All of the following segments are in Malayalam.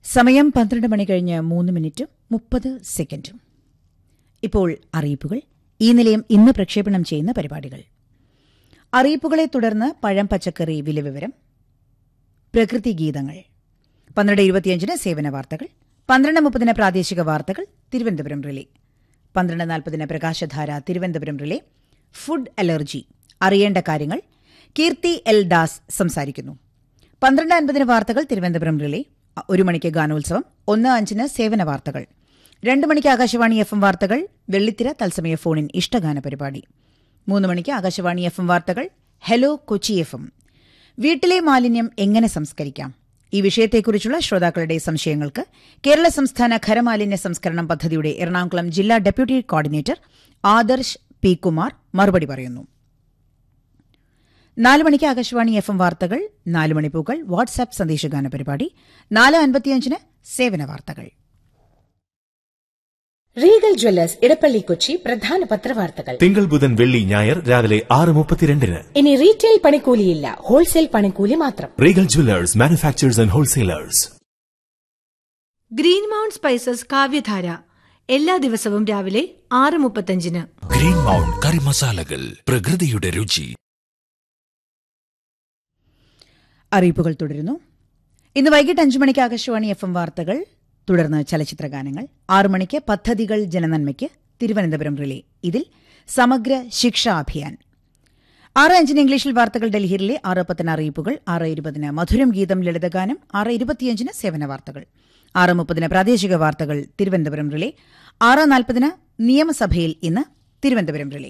സമയം പന്ത്രണ്ട് മണി കഴിഞ്ഞ് മൂന്ന് മിനിറ്റ് മുപ്പത് സെക്കൻഡും ഇപ്പോൾ അറിയിപ്പുകൾ ഈ നിലയം ഇന്ന് പ്രക്ഷേപണം ചെയ്യുന്ന പരിപാടികൾ അറിയിപ്പുകളെ തുടർന്ന് പഴം പച്ചക്കറി വിലവിവരം പ്രകൃതി ഗീതങ്ങൾ പന്ത്രണ്ട് ഇരുപത്തിയഞ്ചിന് സേവന വാർത്തകൾ പന്ത്രണ്ട് മുപ്പതിന് പ്രാദേശിക വാർത്തകൾ തിരുവനന്തപുരം റിലേ പന്ത്രണ്ട് നാൽപ്പതിന് പ്രകാശധാര തിരുവനന്തപുരം റിലേ ഫുഡ് അലർജി അറിയേണ്ട കാര്യങ്ങൾ കീർത്തി എൽ ദാസ് സംസാരിക്കുന്നു പന്ത്രണ്ട് അൻപതിന് വാർത്തകൾ തിരുവനന്തപുരം റിലേ ഒരു മണിക്ക് ഗാനോത്സവം ഒന്ന് അഞ്ചിന് സേവന വാർത്തകൾ രണ്ട് മണിക്ക് ആകാശവാണി എഫ് എം വാർത്തകൾ വെള്ളിത്തിര തത്സമയ ഫോണിൻ ഇഷ്ടഗാന പരിപാടി മൂന്ന് മണിക്ക് ആകാശവാണി എഫ് എം വാർത്തകൾ ഹലോ കൊച്ചി എഫ് എം വീട്ടിലെ മാലിന്യം എങ്ങനെ സംസ്കരിക്കാം ഈ വിഷയത്തെക്കുറിച്ചുള്ള ശ്രോതാക്കളുടെ സംശയങ്ങൾക്ക് കേരള സംസ്ഥാന ഖരമാലിന്യ സംസ്കരണം പദ്ധതിയുടെ എറണാകുളം ജില്ലാ deputy coordinator Adarsh P Kumar മറുപടി പറയുന്നു നാല് മണിക്ക് ആകാശവാണി എഫ് എം വാർത്തകൾ നാല് മണിപ്പൂക്കൾ വാട്സാപ്പ് സന്ദേശഗാന പരിപാടി നാല് അൻപത്തിയഞ്ചിന് സേവന വാർത്തകൾ റീഗൽ ജ്വല്ലേഴ്സ് ഇടപ്പള്ളി കൊച്ചി പ്രധാന പത്രവാർത്തകൾ തിങ്കൾ ബുധൻ വെള്ളി ഞായർ രാവിലെ ആറ് മുപ്പത്തിരണ്ടിന് ഇനി റീറ്റെയിൽ പണിക്കൂലിയില്ല ഹോൾസെയിൽ പണിക്കൂലി മാത്രം Regal jewellers manufacturers and wholesalers Green Mount spices Kavyadhara എല്ലാ ദിവസവും രാവിലെ ആറ് മുപ്പത്തഞ്ചിന് ഗ്രീൻ മൗണ്ട് കറി മസാലകൾ പ്രകൃതിയുടെ രുചി അറിയിപ്പുകൾ തുടരുന്നു ഇന്ന് വൈകിട്ട് അഞ്ചു മണിക്ക് ആകാശവാണി എഫ് എം വാർത്തകൾ തുടർന്ന് ചലച്ചിത്ര ഗാനങ്ങൾ ആറു മണിക്ക് പദ്ധതികൾ ജനനന്മയ്ക്ക് തിരുവനന്തപുരം റിലേ ഇതിൽ സമഗ്ര ശിക്ഷാ അഭിയാൻ ആറ് അഞ്ചിന് ഇംഗ്ലീഷിൽ വാർത്തകൾ ഡൽഹിയിലെ ആറ് പത്തിന് അറിയിപ്പുകൾ ആറ് ഇരുപതിന് മധുരം ഗീതം ലളിതഗാനം ആറ് ഇരുപത്തിയഞ്ചിന് സേവന വാർത്തകൾ ആറ് മുപ്പതിന് പ്രാദേശിക വാർത്തകൾ തിരുവനന്തപുരം റിലേ ആറ് നാൽപ്പതിന് നിയമസഭയിൽ ഇന്ന് തിരുവനന്തപുരം റിലേ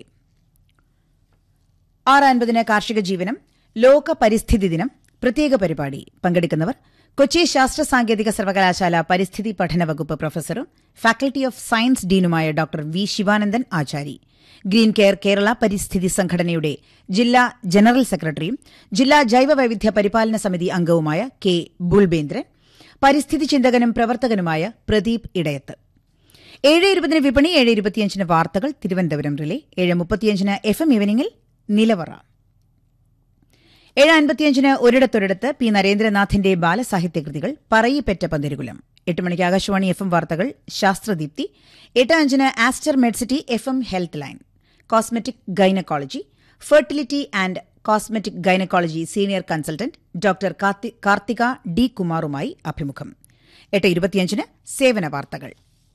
ആറ് അൻപതിന് കാർഷിക ജീവനം ലോക പരിസ്ഥിതി ദിനം പ്രത്യേക പരിപാടി പങ്കെടുക്കുന്നവർ കൊച്ചി ശാസ്ത്ര സാങ്കേതിക സർവകലാശാല പരിസ്ഥിതി പഠന വകുപ്പ് പ്രൊഫസറും ഫാക്കൽറ്റി ഓഫ് സയൻസ് ഡീനുമായ doctor V Sivanandan Achari Green Care Kerala പരിസ്ഥിതി സംഘടനയുടെ ജില്ലാ ജനറൽ സെക്രട്ടറിയും ജില്ലാ ജൈവ വൈവിധ്യ പരിപാലന സമിതി അംഗവുമായ കെ ബുൾബേന്ദ്രൻ പരിസ്ഥിതി ചിന്തകനും പ്രവർത്തകനുമായ പ്രദീപ് ഇടയത്ത് ഏഴ് ഇരുപതിന് വിപണി ഏഴ് ഇരുപത്തിയഞ്ചിന് വാർത്തകൾ തിരുവനന്തപുരം റിലേ ഏഴ് മുപ്പത്തിയഞ്ചിന് എഫ് എം ഈവനിംഗിൽ നിലവറ ഏഴ് അൻപത്തിയഞ്ചിന് ഒരിടത്തൊരിടത്ത് പി നരേന്ദ്രനാഥിന്റെ ബാലസാഹിത്യകൃതികൾ പറയിപ്പെറ്റ പന്തിരുകുലം എട്ട് മണിക്ക് ആകാശവാണി എഫ് എം വാർത്തകൾ ശാസ്ത്രദീപ്തി എട്ട് അഞ്ചിന് Aster Medcity F M health line cosmetic gynaecology fertility and cosmetic gynaecology senior consultant doctor Karthika D കുമാറുമായി അഭിമുഖം എട്ട് ഇരുപത്തിയഞ്ചിന് സേവന വാർത്തകൾ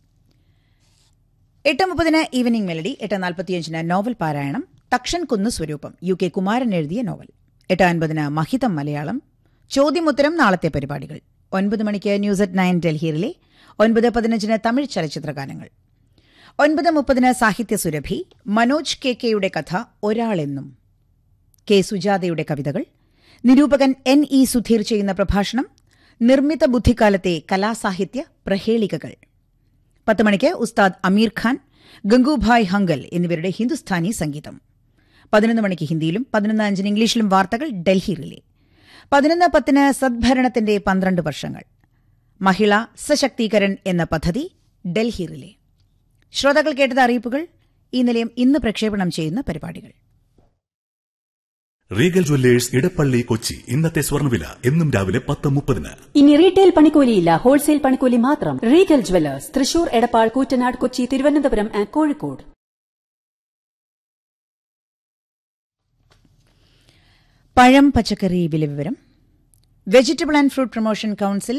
എട്ട് മുപ്പതിന് ഈവനിംഗ് മെലഡി എട്ട് നാൽപ്പത്തിയഞ്ചിന് നോവൽ പാരായണം തക്ഷൻ കുന്ന് സ്വരൂപം യു കെ കുമാരൻ എഴുതിയ നോവൽ എട്ട് അൻപതിന് മഹിതം മലയാളം ചോദ്യമുത്തരം നാളത്തെ പരിപാടികൾ ഒൻപത് മണിക്ക് ന്യൂസ് അറ്റ് നയൻ ഡൽഹിയിലെ ഒൻപത് പതിനഞ്ചിന് തമിഴ് ചലച്ചിത്രഗാനങ്ങൾ ഒൻപത് മുപ്പതിന് സാഹിത്യ സുരഭി മനോജ് കെ കെയുടെ കഥ ഒരാളെന്നും കെ സുജാതയുടെ കവിതകൾ നിരൂപകൻ എൻ ഇ സുധീർ ചെയ്യുന്ന പ്രഭാഷണം നിർമ്മിത ബുദ്ധിക്കാലത്തെ കലാസാഹിത്യ പ്രഹേളികകൾ പത്ത് മണിക്ക് ഉസ്താദ് അമീർ ഖാൻ ഗംഗുഭായ് ഹങ്കൽ എന്നിവരുടെ ഹിന്ദുസ്ഥാനി സംഗീതം പതിനൊന്ന് മണിക്ക് ഹിന്ദിയിലും പതിനൊന്ന് അഞ്ചിന് ഇംഗ്ലീഷിലും വാർത്തകൾ ഡൽഹി റിലേ പതിനൊന്ന് പത്തിന് സദ്ഭരണത്തിന്റെ പന്ത്രണ്ട് വർഷങ്ങൾ മഹിള സശക്തീകരൺ എന്ന പദ്ധതി ഡൽഹി റിലേ ശ്രോതാക്കൾ കേട്ടത് അറിയിപ്പുകൾ ഈ നിലയം ഇന്ന് പ്രക്ഷേപണം ചെയ്യുന്ന പരിപാടികൾ റീഗൽ ജ്വല്ലേഴ്സ് ഇടപ്പള്ളി കൊച്ചി ഇന്നത്തെ സ്വർണ്ണവില എന്നും രാവിലെ പത്ത് മുപ്പതിന് ഇനി റീറ്റെയിൽ പണിക്കൂലിയില്ല ഹോൾസെയിൽ പണിക്കൂലി മാത്രം Regal jewellers Thrissur Edappal Koottanad Kochi Thiruvananthapuram and Kozhikode പഴം പച്ചക്കറി വില വിവരം vegetable and fruit promotion council